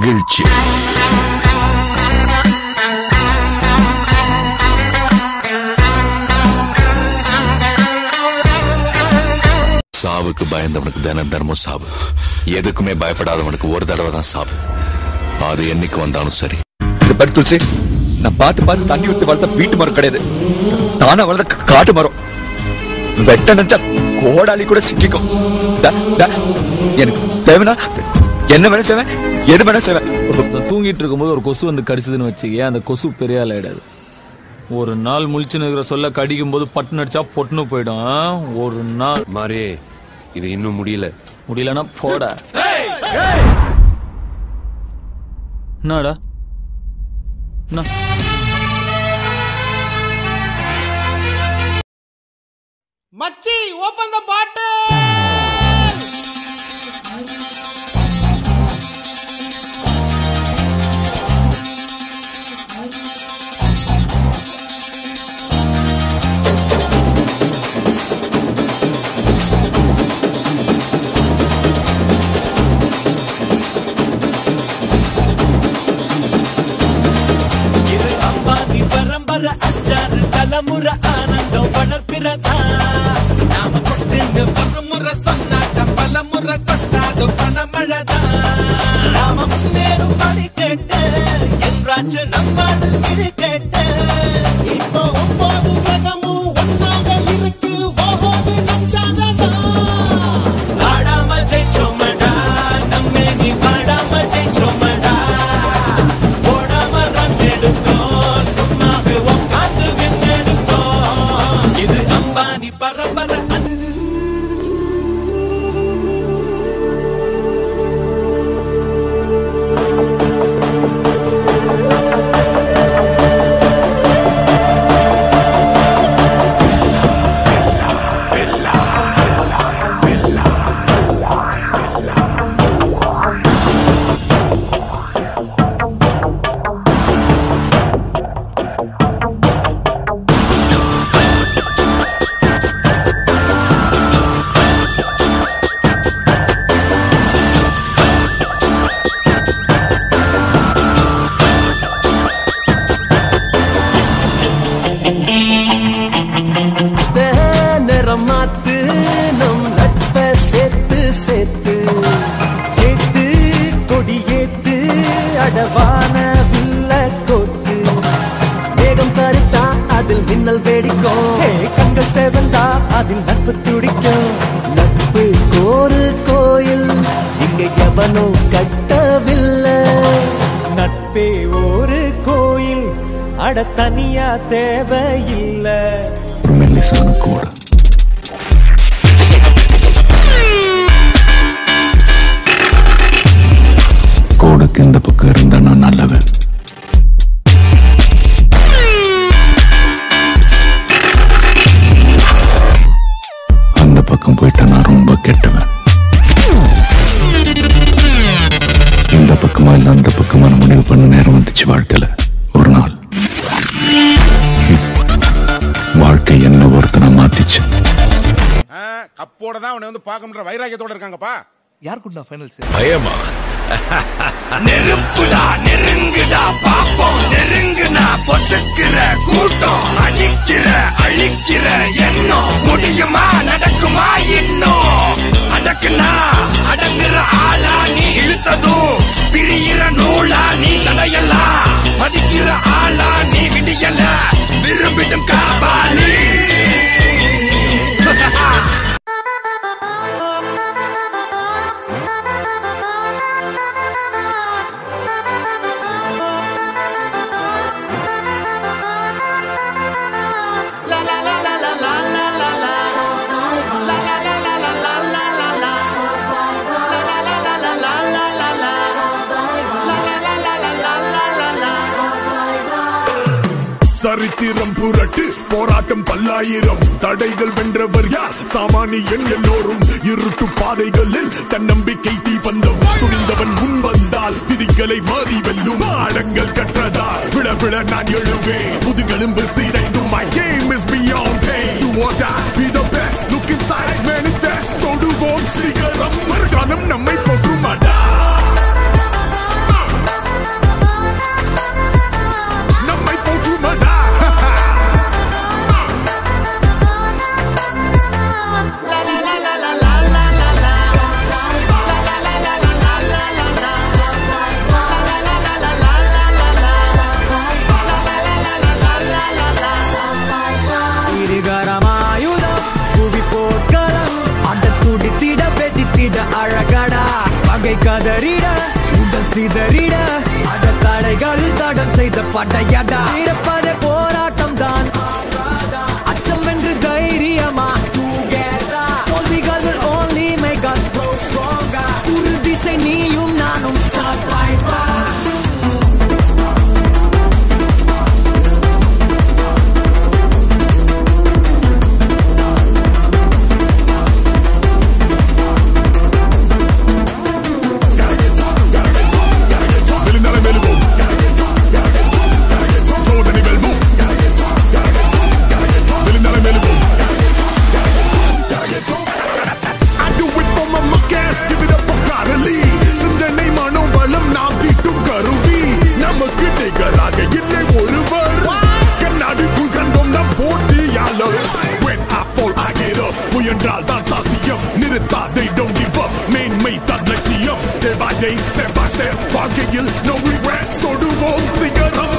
மகிழ்ச்சி சாவுக்கு பயந்தவனுக்கு தினம் தினமும் சாவு எதுக்குமே பயப்படாதவனுக்கு ஒரு தடவை தான் சாவு அது என்னைக்கு வந்தாலும் சரி இந்த பாரு துளசி நான் பார்த்து பார்த்து தண்ணி ஊத்தி வளர்த்த வீட்டு மரம் கிடையாது தானா வளர்ந்த கா- காட்டு மரம் வெட்ட நினைச்சா கோடாலி கூட சிக்கிக்கும் டா- டா, எனக்கு தேவைன்னா என்ன வேணா செய்வேன் எது வேணா செய்வேன் ஒருத்தன் தூங்கிட்டு இருக்கும்போது ஒரு கொசு வந்து கடிச்சதுன்னு வச்சுக்கேன் அந்த கொசு பெரிய ஆள் ஆயிடாது ஒரு நாள் முழிச்சுன்னு இருக்கிற சொல்ல கடிக்கும் போது பட்டு நடிச்சா பொட்டுன்னு போயிடும் ஆ? ஒரு நாள் மாறி இது இன்னும் முடியல முடியலன்னா போட என்னடா என்ன மச்சி ஓபன் த பாட்டில் இது அம்பானி பரம்பரை அச்சாறு தலைமுறை ஆனந்தம் வளர்ப்பிறதா நாம கொட்டுன்னு பரமுறை சொன்னாட்ட பலமுறை கொட்டாது பணமழதா நாம முன்னேறும் படி கேட்டு என்றாச்சு நம்மாடு இது கேட்டு இப்போ ஒன்பது கிரகமும் ஒன்னாக இருக்கு ஓஹோது நம் ஜாதகம் ஆடாம ஜெயிச்சோமடா நம்மே நீ பாடாம ஜெயிச்சோமடா ஓடாம ரன் எடுத்தோம் சும்மாவே உட்காந்து விண்ணெடுத்தோம் இது அம்பானி பரம்பரை நிறம் மாத்து நம் நட்ப சேர்த்து சேர்த்து ஏத்து கொடி ஏத்து அடவான வில்ல கோத்து மேகம் கருத்தா அதில் மின்னல் வெடிக்கும் ஹே, கண்கள் செவந்தா அதில் நட்பு துடிக்கும் நட்பு கோரு கோயில் இங்க எவனோ கட்டவில்லை நட்பே ஒரு கோயில் அட தனியா தேவையில்லை ஒரு மெல்லிசான கூட கோடுக்கு இந்த பக்கம் இருந்தா நான் நல்லவன் அந்த பக்கம் போயிட்டா நான் ரொம்ப கெட்டவன் இந்த பக்கமா இல்ல அந்த பக்கமான முடிவு பண்ண நேரம் வந்துச்சு வாழ்க்கையில ஒரு நாள் வாழ்க்கை என்ன ஒருத்தனை மாத்திச்சு கப்போட தான் அவனை வந்து பார்க்கணுன்ற வைராக்கியத்தோட இருக்காங்கப்பா யாருக்குண்டா ஃபைனல்ஸ் பயமா நெருப்புடா நெருங்குடா பாப்போம் நெருங்குனா பொசுக்கிற கூட்டம் அடிக்கிற அழிக்கிற எண்ணம் முடியுமா நடக்குமா இன்னும் அடக்குனா அடங்குற ஆளா நீ இழுத்ததும் பிரியிற நூலா நீ தடையலாம் மதிக்கிற ஆளா நீ விடியல விரும்பிடும் காபாலி சரித்திரம் புரட்டு போராட்டம் பல்லாயிரம் தடைகள் வென்றவர் யார் சாமானியன் எல்லோரும் இருட்டு பாதைகளில் தன்னம்பிக்கை தீபந்தம் துணிந்தவன் முன் வந்தால் விதிகளை மாறி வெல்லும் ஆழங்கள் கற்றதால் விழ விழ நான் எழுவேன் முதுகெலும்பு சீரைந்தும் my game is beyond pain do or die be the best look inside manifest தொடுவோம் சிகரம் மறுகாலம் நம்மை போற்றுமாடா நகை கதறிட உடல் சிதறிட அட தடைகள் தடம் செய்த படையடா இருப்பதே போராட்டம் தான் அச்சம் என்று தைரியமா together. தோல்விகள் will only make us grow stronger. உறுதி செய் நீயும் நானும் survivor. வெளிநடை மெல்வோம் சோதனை வெல்வோம் வெளிநடை மெல்வோம் I do it for my muckers, give it up for Carly. சிந்தனை மனோபலம் நாம் தீட்டும் கருவி நமக்கு நிகராக இல்லை ஒருவர் கண்ணாடிக்குள் கண்டோம் நம் போட்டியாளர் When I fall, I get up. முயன்றால் தான் சாத்தியம் நிறுத்தாதை don't give up மேன்மை தான் லட்சியம் Day by day, step by step வாழ்க்கையில் no regrets தொடுவோம் சிகரம்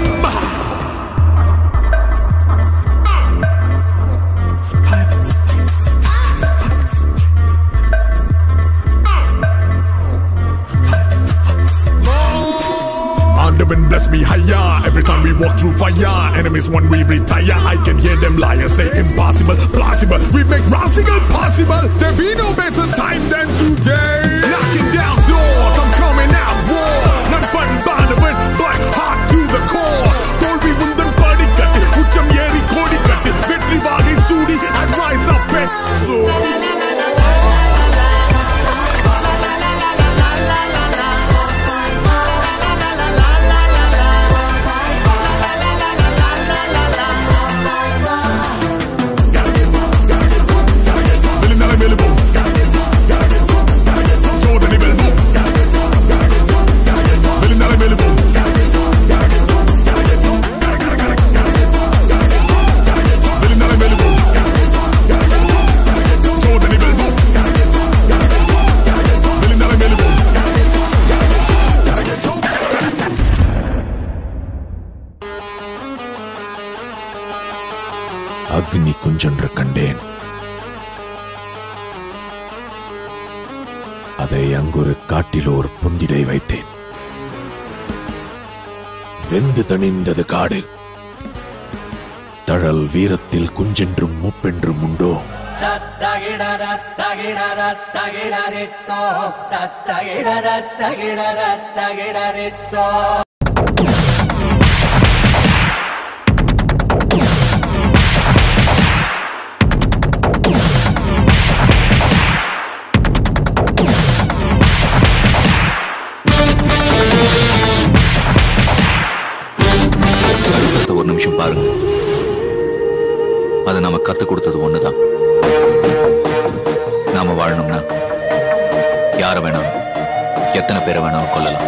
Underman bless me higher every time we walk through fire. Enemies when we retire, I can hear them liars say impossible, plausible. We make radical possible. There be no better time than today. Knocking down doors, I'm coming out war. None fun Barnabas, black heart to the core. தோல்வி உந்தன் படிக்கட்டு உச்சம் ஏறி கோடி கட்டு வெற்றி வாகை சூடி and rise up and soar. வெளிநடை மெல்வோம் சோதனை வெல்வோம் வெளிநடை மெல்வோம் வெளிநடை மெல்வோம் சோதனை வெல்வோம் வெளிநடை மெல்வோம் அக்னி குஞ்சொன்று கண்டேன் அதை அங்கொரு காட்டில் ஒரு பொந்திடை வைத்தேன் வெந்து தணிந்தது காடு தழல் வீரத்தில் குஞ்சென்றும் முப்பென்றும் உண்டோ சரித்திரத்தை ஒரு நிமிஷம் பாருங்க அது நாம கத்து கொடுத்தது ஒண்ணுதான் நாம வாழணும்னா யார வேணாலும் எத்தனை பேரை வேணாலும் கொல்லலாம்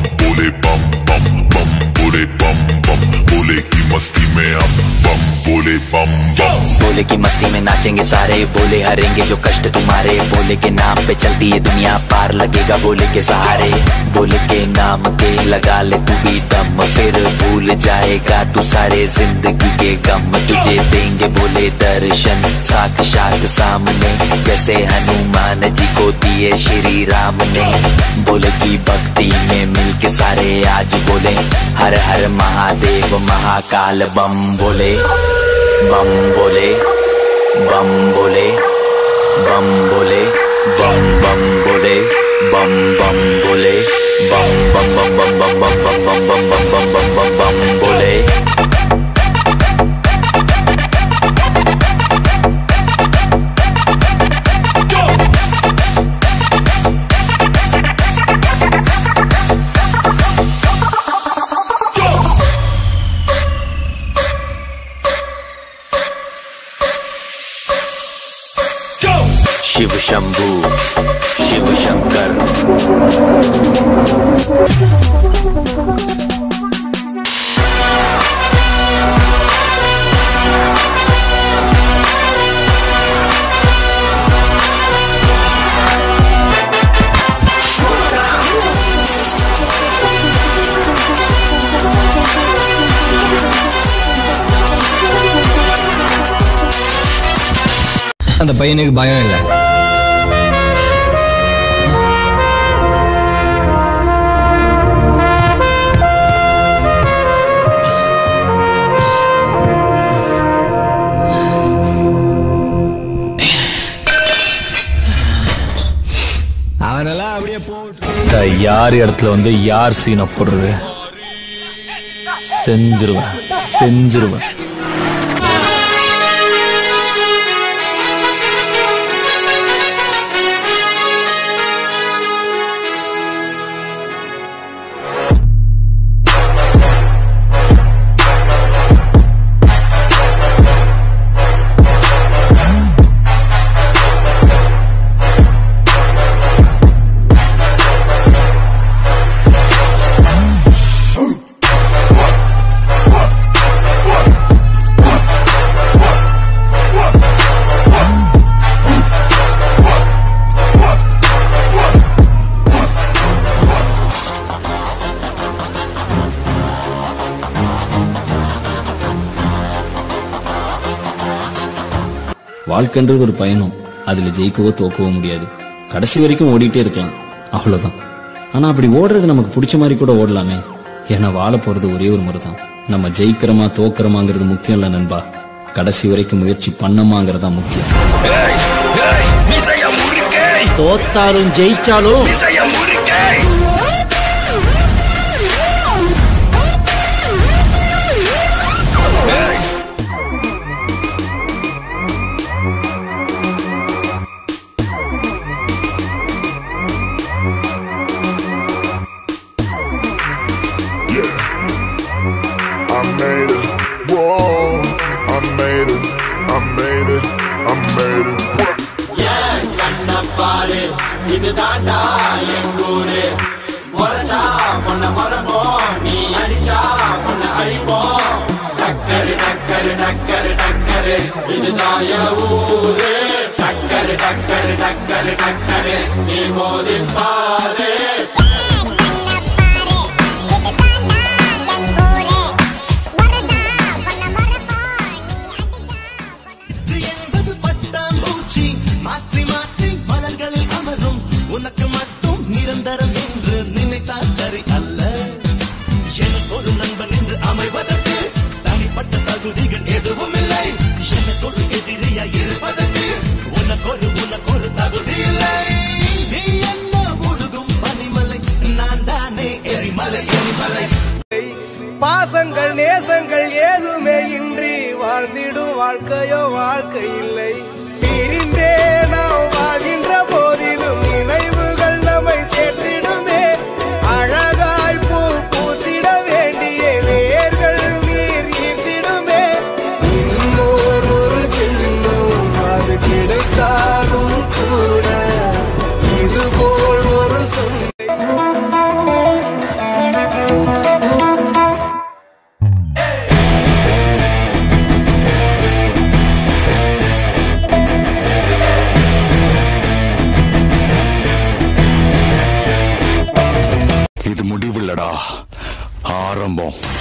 मस्ती में हम बम बोले बम बम बोले की मस्ती में नाचेंगे सारे बोले हरेंगे जो कष्ट तुम्हारे बोले के नाम पे चलती है दुनिया पार लगेगा बोले के सहारे बोले के नाम के लगा ले तू भी दम फिर भूल जाएगा तू सारे जिंदगी के गम तुझे देंगे बोले दर्शन साक्षात सामने जैसे हनुमान जी को दिए श्री राम ने बोले की भक्ति में मिलके सारे आज बोले हर हर महादेव महाकाल बम बोले बम बोले बम बोले बम बोले बम बम बोले बम बम बोले बम बम बम बम बम बम बम बम बम बम बम बम बम बम बोले शिव शंभू शिव शंकर அந்த பையனுக்கு பயம் இல்லை அவனெல்லாம் அப்படியே போட்டு இந்த யார் இடத்துல வந்து யார் சீனை போடுறது செஞ்சிருவேன் செஞ்சிருவேன் வாழ்க்கைன்றது ஒரு பயணம் அதுல ஜெயிக்கவோ தோக்கவோ முடியாது கடைசி வரைக்கும் ஓடிட்டே இருக்கலாம் அவ்வளவுதான் ஆனா அப்படி ஓடுறது நமக்கு பிடிச்ச மாதிரி கூட ஓடலாமே ஏன்னா வாழ போறது ஒரே ஒரு முறை தான் நம்ம ஜெயிக்கிறோமா தோக்கிறோமாங்கிறது முக்கியம் இல்ல நண்பா கடைசி வரைக்கும் முயற்சி பண்ணமாங்கிறதா முக்கியம் தோத்தாலும் ஜெயிச்சாலும் I made it. Whoa, I made it. I made it. I made it. கண்ணப்பாரு இது தாண்டா எங்கூரு முறைச்சா பொண்ண மரபோம் நீ அடிச்சா பொண்ண அழிப்போம் டக்கரு டக்கரு டக்கரு டக்கரு இதுதான் என் ஊரு டக்கரு டக்கரு டக்கரு டக்கரு நீ மோதி பாரு என்பது பட்டாம்பூச்சி மாற்றி மாற்றி மலர்களில் அமரும் உனக்கு மட்டும் நிரந்தரம் என்று நினைத்தால் சரி அல்ல எனக்கு ஒரு நண்பன் என்று அமைவதற்கு தனிப்பட்ட தகுதிகள் எதுவும் இல்லை எனக்கு ஒரு எதிரியா இருப்பதற்கு உனக்கு ஒரு உனக்கு ஒரு தகுதி இல்லை நீ என்ன உருகும் பனிமலை நான் தானே எரிமலை எரிமலை பாசங்கள் நேசங்கள் ஏதுமே இன்றி வாழ்ந்திடும் வாழ்க்கையோ வாழ்க்கை இல்லை பிரிந்தே நாம் வாழ்கின்ற போதிலும் நினைவுகள் நம்மை சேர்த்திடுமே அழகாய் பூ பூத்திட வேண்டிய வேர்கள் நீர் ஈர்த்திடுமே இன்னொரு ஒரு சின்னம் அது கிடைத்தாலும் கூட இதுபோல் ஒரு சொந்த ஆரம்பம்